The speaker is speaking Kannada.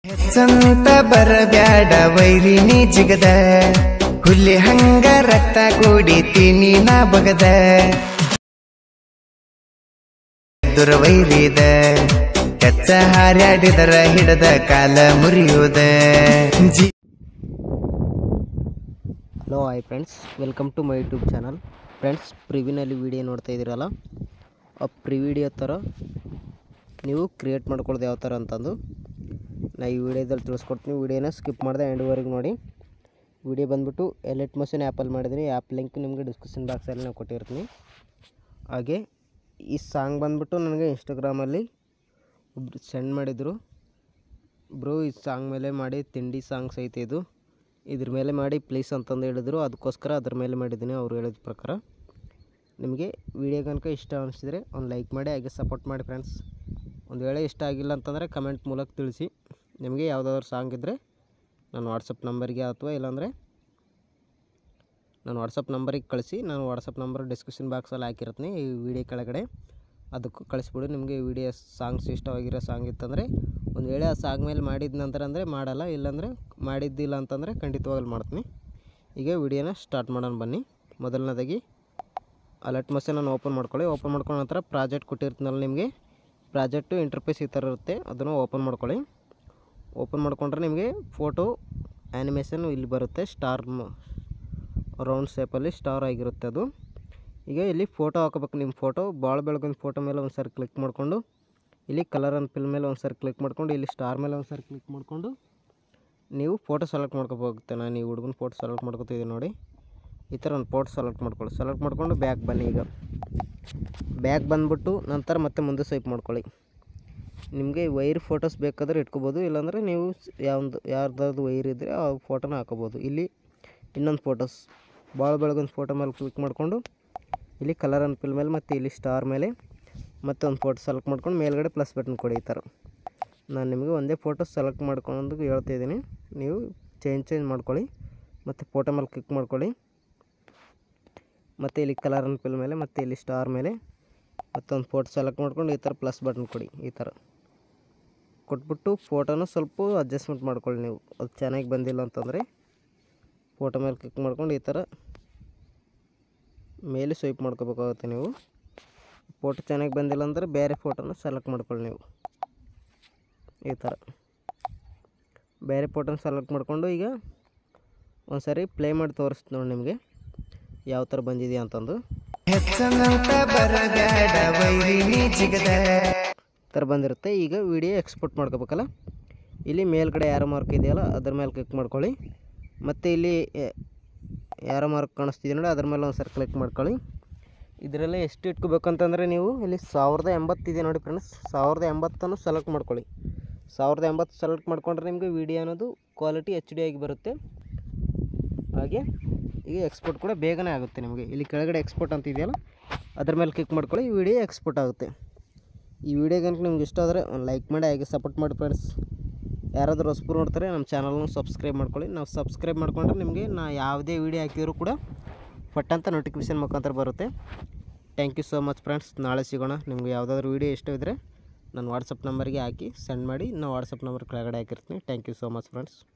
ಹೆಚ್ಚಂತ ಬರಬ್ಯಾಡ ವೈರಿನಿ ಜಿಗದ ಹುಲಿ ಹಂಗ ರಕ್ತ ಕುಡಿತೀನಿ ನಾ ಬಗದ ದುರ್ವೈರಿದ ಕಚ್ಚ ಹಾರ್ಯಾಡಿದರ ಹಿಡದ ಕಾಲ ಮುರಿಯುವುದ ಜಿ hello hi friends welcome to my YouTube channel friends ಪ್ರಿವಿನಲ್ಲಿ ವಿಡಿಯೋ ನೋಡ್ತಾ ಇದ್ದೀರಲ್ಲ ಆ ಪ್ರಿ ವಿಡಿಯೋ ಥರ ನೀವು ಕ್ರಿಯೇಟ್ ಮಾಡ್ಕೊಳ್ಳೋದು ಯಾವ ಥರ ಅಂತಂದು ನಾ ಈ ವಿಡಿಯೋದಲ್ಲಿ ತಿಳಿಸ್ಕೊಡ್ತೀನಿ ವಿಡಿಯೋನ ಸ್ಕಿಪ್ ಮಾಡಿದೆ ಎಂಡ್ವರೆಗೆ ನೋಡಿ ವಿಡಿಯೋ ಬಂದುಬಿಟ್ಟು ಎಲೆಟ್ ಮಷಿನ್ ಆ್ಯಪಲ್ಲಿ ಮಾಡಿದ್ದೀನಿ ಆ್ಯಪ್ ಲಿಂಕ್ ನಿಮಗೆ ಡಿಸ್ಕ್ರಿಪ್ಷನ್ ಬಾಕ್ಸಲ್ಲಿ ನಾನು ಕೊಟ್ಟಿರ್ತೀನಿ ಹಾಗೆ ಈ ಸಾಂಗ್ ಬಂದುಬಿಟ್ಟು ನನಗೆ ಇನ್ಸ್ಟಾಗ್ರಾಮಲ್ಲಿ ಒಬ್ರು ಸೆಂಡ್ ಮಾಡಿದರು ಬ್ರೋ ಈ ಸಾಂಗ್ ಮೇಲೆ ಮಾಡಿ ತಿಂಡಿ ಸಾಂಗ್ಸ್ ಐತೆ ಇದು ಇದ್ರ ಮೇಲೆ ಮಾಡಿ ಪ್ಲೀಸ್ ಅಂತಂದು ಹೇಳಿದ್ರು ಅದಕ್ಕೋಸ್ಕರ ಅದ್ರ ಮೇಲೆ ಮಾಡಿದ್ದೀನಿ ಅವ್ರು ಹೇಳಿದ ಪ್ರಕಾರ ನಿಮಗೆ ವಿಡಿಯೋ ಕనుక ಇಷ್ಟ ಅನಿಸಿದರೆ ಒಂದು ಲೈಕ್ ಮಾಡಿ ಹಾಗೆ ಸಪೋರ್ಟ್ ಮಾಡಿ ಫ್ರೆಂಡ್ಸ್ ಒಂದು ವೇಳೆ ಇಷ್ಟ ಆಗಿಲ್ಲ ಅಂತಂದರೆ ಕಮೆಂಟ್ ಮೂಲಕ ತಿಳಿಸಿ ನಿಮಗೆ ಯಾವುದಾದ್ರು ಸಾಂಗ್ ಇದ್ದರೆ ನನ್ನ ವಾಟ್ಸಪ್ ನಂಬರ್ಗೆ ಅಥವಾ ಇಲ್ಲಾಂದರೆ ನನ್ನ ವಾಟ್ಸಪ್ ನಂಬರಿಗೆ ಕಳಿಸಿ ನಾನು ವಾಟ್ಸಪ್ ನಂಬರ್ ಡಿಸ್ಕ್ರಿಪ್ಷನ್ ಬಾಕ್ಸಲ್ಲಿ ಹಾಕಿರ್ತೀನಿ ಈ ವಿಡಿಯೋ ಕೆಳಗಡೆ ಅದಕ್ಕೂ ಕಳಿಸ್ಬಿಡು ನಿಮಗೆ ವಿಡಿಯೋ ಸಾಂಗ್ಸ್ ಇಷ್ಟವಾಗಿರೋ ಸಾಂಗ್ ಇತ್ತಂದರೆ ಒಂದು ವೇಳೆ ಆ ಸಾಂಗ್ ಮೇಲೆ ಮಾಡಿದ ನಂತರ ಅಂದರೆ ಮಾಡಲ್ಲ ಇಲ್ಲಾಂದರೆ ಮಾಡಿದ್ದಿಲ್ಲ ಅಂತಂದರೆ ಖಂಡಿತವಾಗಲು ಮಾಡ್ತೀನಿ ಈಗ ವಿಡಿಯೋನ ಸ್ಟಾರ್ಟ್ ಮಾಡೋಣ ಬನ್ನಿ ಮೊದಲನೇದಾಗಿ ಅಲರ್ಟ್ ಮಷನ್ ನಾನು ಓಪನ್ ಮಾಡ್ಕೊಳ್ಳಿ ಓಪನ್ ಮಾಡ್ಕೊಂಡ ನಂತರ ಪ್ರಾಜೆಕ್ಟ್ ಕೊಟ್ಟಿರ್ತೀನಲ್ಲ ನಿಮಗೆ ಪ್ರಾಜೆಕ್ಟು ಇಂಟರ್ಫೇಸ್ ಈ ಥರ ಇರುತ್ತೆ ಅದನ್ನು ಓಪನ್ ಮಾಡ್ಕೊಳ್ಳಿ ಓಪನ್ ಮಾಡ್ಕೊಂಡ್ರೆ ನಿಮಗೆ ಫೋಟೋ ಆ್ಯನಿಮೇಷನ್ ಇಲ್ಲಿ ಬರುತ್ತೆ ಸ್ಟಾರ್ ರೌಂಡ್ ಶೇಪಲ್ಲಿ ಸ್ಟಾರ್ ಆಗಿರುತ್ತೆ ಅದು ಈಗ ಇಲ್ಲಿ ಫೋಟೋ ಹಾಕೋಬೇಕು ನಿಮ್ಮ ಫೋಟೋ ಭಾಳ ಬೆಳಗಿನ ಫೋಟೋ ಮೇಲೆ ಒಂದು ಸಾರಿ ಕ್ಲಿಕ್ ಮಾಡಿಕೊಂಡು ಇಲ್ಲಿ ಕಲರ್ ಆ್ಯಂಡ್ ಫಿಲ್ ಮೇಲೆ ಒಂದು ಸಾರಿ ಕ್ಲಿಕ್ ಮಾಡ್ಕೊಂಡು ಇಲ್ಲಿ ಸ್ಟಾರ್ ಮೇಲೆ ಒಂದು ಸಾರಿ ಕ್ಲಿಕ್ ಮಾಡಿಕೊಂಡು ನೀವು ಫೋಟೋ ಸೆಲೆಕ್ಟ್ ಮಾಡ್ಕೋಬೋಗುತ್ತೆ ನಾನು ಈ ಹುಡುಗನ ಫೋಟೋ ಸೆಲೆಕ್ಟ್ ಮಾಡ್ಕೊತಿದ್ದೀನಿ ನೋಡಿ ಈ ಥರ ಒಂದು ಫೋಟೋ ಸೆಲೆಕ್ಟ್ ಮಾಡ್ಕೊಳ್ಳಿ ಸೆಲೆಕ್ಟ್ ಮಾಡ್ಕೊಂಡು ಬ್ಯಾಕ್ ಬನ್ನಿ ಈಗ ಬ್ಯಾಕ್ ಬಂದುಬಿಟ್ಟು ನಂತರ ಮತ್ತೆ ಮುಂದೆ ಸ್ವೈಪ್ ಮಾಡ್ಕೊಳ್ಳಿ ನಿಮಗೆ ವೈರ್ ಫೋಟೋಸ್ ಬೇಕಾದರೆ ಇಟ್ಕೋಬೋದು ಇಲ್ಲಾಂದರೆ ನೀವು ಯಾವ್ದು ಯಾರ್ದಾದ್ರು ವೈರ್ ಇದ್ದರೆ ಆ ಫೋಟೋನ ಹಾಕೋಬೋದು ಇಲ್ಲಿ ಇನ್ನೊಂದು ಫೋಟೋಸ್ ಭಾಳ ಬೆಳಗೊಂದು ಫೋಟೋ ಮೇಲೆ ಕ್ಲಿಕ್ ಮಾಡಿಕೊಂಡು ಇಲ್ಲಿ ಕಲರ್ ಆ್ಯಂಡ್ ಫಿಲ್ ಮೇಲೆ ಮತ್ತು ಇಲ್ಲಿ ಸ್ಟಾರ್ ಮೇಲೆ ಮತ್ತೆ ಒಂದು ಫೋಟೋ ಸೆಲೆಕ್ಟ್ ಮಾಡ್ಕೊಂಡು ಮೇಲ್ಗಡೆ ಪ್ಲಸ್ ಬಟನ್ ಕೊಡಿ ಈ ಥರ ನಾನು ನಿಮಗೆ ಒಂದೇ ಫೋಟೋ ಸೆಲೆಕ್ಟ್ ಮಾಡ್ಕೊಂಡು ಹೇಳ್ತಾಯಿದ್ದೀನಿ ನೀವು ಚೇಂಜ್ ಚೇಂಜ್ ಮಾಡ್ಕೊಳ್ಳಿ ಮತ್ತು ಫೋಟೋ ಮೇಲೆ ಕ್ಲಿಕ್ ಮಾಡ್ಕೊಳ್ಳಿ ಮತ್ತು ಇಲ್ಲಿ ಕಲರ್ ಆ್ಯಂಡ್ ಫಿಲ್ ಮೇಲೆ ಮತ್ತು ಇಲ್ಲಿ ಸ್ಟಾರ್ ಮೇಲೆ ಮತ್ತೊಂದು ಫೋಟೋ ಸೆಲೆಕ್ಟ್ ಮಾಡ್ಕೊಂಡು ಈ ಥರ ಪ್ಲಸ್ ಬಟನ್ ಕೊಡಿ ಈ ಥರ ಕೊಟ್ಬಿಟ್ಟು ಫೋಟೋನ ಸ್ವಲ್ಪ ಅಡ್ಜಸ್ಟ್ಮೆಂಟ್ ಮಾಡ್ಕೊಳ್ಳಿ ನೀವು ಅದು ಚೆನ್ನಾಗಿ ಬಂದಿಲ್ಲ ಅಂತಂದರೆ ಫೋಟೋ ಮೇಲೆ ಕ್ಲಿಕ್ ಮಾಡ್ಕೊಂಡು ಈ ಥರ ಮೇಲೆ ಸ್ವೈಪ್ ಮಾಡ್ಕೋಬೇಕಾಗುತ್ತೆ ನೀವು ಫೋಟೋ ಚೆನ್ನಾಗಿ ಬಂದಿಲ್ಲ ಅಂದರೆ ಬೇರೆ ಫೋಟೋನ ಸೆಲೆಕ್ಟ್ ಮಾಡ್ಕೊಳ್ಳಿ ನೀವು ಈ ಥರ ಬೇರೆ ಫೋಟೋನ ಸೆಲೆಕ್ಟ್ ಮಾಡಿಕೊಂಡು ಈಗ ಒಂದು ಸರಿ ಪ್ಲೇ ಮಾಡಿ ತೋರಿಸ್ತೀನಿ ನೋಡಿ ನಿಮಗೆ ಯಾವ ಥರ ಬಂದಿದೆಯಾ ಅಂತಂದು ಹೆಚ್ಚಂತ ಬರಬ್ಯಾಡ ವೈರಿನಿ ಜಿಗದ ಥರ ಬಂದಿರುತ್ತೆ ಈಗ ವಿಡಿಯೋ ಎಕ್ಸ್ಪೋರ್ಟ್ ಮಾಡ್ಕೋಬೇಕಲ್ಲ ಇಲ್ಲಿ ಮೇಲ್ಗಡೆ ಯಾರೋ ಮಾರ್ಕ್ ಇದೆಯಲ್ಲ ಅದ್ರ ಮೇಲೆ ಕ್ಲಿಕ್ ಮಾಡ್ಕೊಳ್ಳಿ ಮತ್ತು ಇಲ್ಲಿ ಯಾರೋ ಮಾರ್ಕ್ ಕಾಣಿಸ್ತಿದೆ ನೋಡಿ ಅದ್ರ ಮೇಲೆ ಒಂದು ಸರಿ ಕ್ಲಿಕ್ ಮಾಡ್ಕೊಳ್ಳಿ ಇದರಲ್ಲಿ ಎಷ್ಟು ಇಟ್ಕೋಬೇಕಂತಂದರೆ ನೀವು ಇಲ್ಲಿ ಸಾವಿರದ ಎಂಬತ್ತಿದೆ ನೋಡಿ ಫ್ರೆಂಡ್ಸ್ ಸಾವಿರದ ಎಂಬತ್ತನ್ನು ಸೆಲೆಕ್ಟ್ ಮಾಡ್ಕೊಳ್ಳಿ ಸಾವಿರದ ಎಂಬತ್ತು ಸೆಲೆಕ್ಟ್ ಮಾಡ್ಕೊಂಡ್ರೆ ನಿಮಗೆ ವಿಡಿಯೋ ಅನ್ನೋದು ಕ್ವಾಲಿಟಿ ಎಚ್ ಡಿ ಆಗಿ ಬರುತ್ತೆ ಹಾಗೆ ಈಗ ಎಕ್ಸ್ಪೋರ್ಟ್ ಕೂಡ ಬೇಗನೆ ಆಗುತ್ತೆ ನಿಮಗೆ ಇಲ್ಲಿ ಕೆಳಗಡೆ ಎಕ್ಸ್ಪೋರ್ಟ್ ಅಂತ ಇದೆಯಲ್ಲ ಅದ್ರ ಮೇಲೆ ಕ್ಲಿಕ್ ಮಾಡ್ಕೊಳ್ಳಿ ವಿಡಿಯೋ ಎಕ್ಸ್ಪೋರ್ಟ್ ಆಗುತ್ತೆ ಈ ವಿಡಿಯೋ ಕనుక ನಿಮ್ಗೆ ಇಷ್ಟ ಆದರೆ ಒಂದು ಲೈಕ್ ಮಾಡಿ ಹಾಗೆ ಸಪೋರ್ಟ್ ಮಾಡಿ ಫ್ರೆಂಡ್ಸ್ ಯಾರಾದರೂ ಹೊಸಬ್ರು ನೋಡ್ತಾರೆ ನಮ್ಮ ಚಾನಲ್ನ ಸಬ್ಸ್ಕ್ರೈಬ್ ಮಾಡ್ಕೊಳ್ಳಿ ನಾವು ಸಬ್ಸ್ಕ್ರೈಬ್ ಮಾಡ್ಕೊಂಡ್ರೆ ನಿಮಗೆ ನಾ ಯಾವುದೇ ವಿಡಿಯೋ ಹಾಕಿದರೂ ಕೂಡ ಪಟ್ಟಂತ ನೋಟಿಫಿಕೇಷನ್ ಮುಖಾಂತರ ಬರುತ್ತೆ thank you so much friends ನಾಳೆ ಸಿಗೋಣ ನಿಮ್ಗೆ ಯಾವುದಾದ್ರೂ ವಿಡಿಯೋ ಇಷ್ಟ ಇದ್ದರೆ ನನ್ನ ವಾಟ್ಸಪ್ ನಂಬರ್ಗೆ ಹಾಕಿ ಸೆಂಡ್ ಮಾಡಿ ನಾವು ವಾಟ್ಸಪ್ ನಂಬರ್ ಕೆಳಗಡೆ ಹಾಕಿರ್ತೀನಿ thank you so much friends